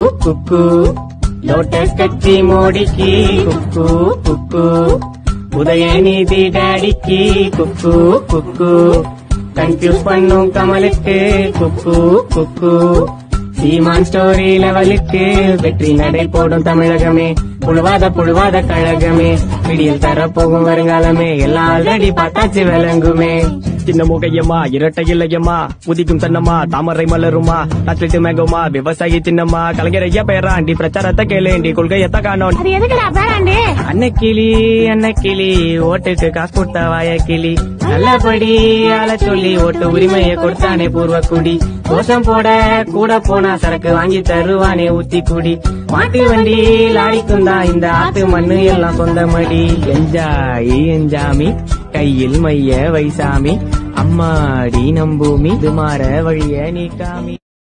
குக்கு lotus கட்சி மோடிக்கு குக்கு குக்கு உதயநிதி டாடிக்கு குக்கு குக்கு confuse பண்ணும் கமலுக்கு குக்கு குக்கு சீமான் ஸ்டோரி லெவலுக்கு வெற்றி நடை போடும் தமிழகமே புழுவாத புழுவாத கழகமே விடியல் தர போகும் வருங்காலமே எல்லாம் ஆல்ரெடி பார்த்தாச்சு விளங்குமே சின்ன முகையம்மா இரட்டை இலையம்மா உதிக்கும் தன்னம்மா தாமரை மலருமா அத்லெட் மேகமா விவசாயி சின்னம்மா கலைஞரைய பேராண்டி பிரச்சாரத்தை கேளேண்டி கொள்கையத்த காணோம் அது எதுக்குடா பேராண்டி அன்னக்கிளி அன்னக்கிளி ஓட்டுக்கு காசு கொடுத்த வாய கிளி நல்லபடி ஆள சொல்லி ஓட்டு உரிமையை கொடுத்தானே பூர்வ குடி கோஷம் போட கூட போனா சரக்கு வாங்கி தருவானே ஊத்தி குடி மாட்டு வண்டி லாரிக்கும் தான் இந்த ஆத்து மண்ணு எல்லாம் சொந்த மடி என்ஜாய் என்ஜாமி கையில் மைய வைசாமி அம்மாடி நம்பூமி இது மாற வழிய நீ காமி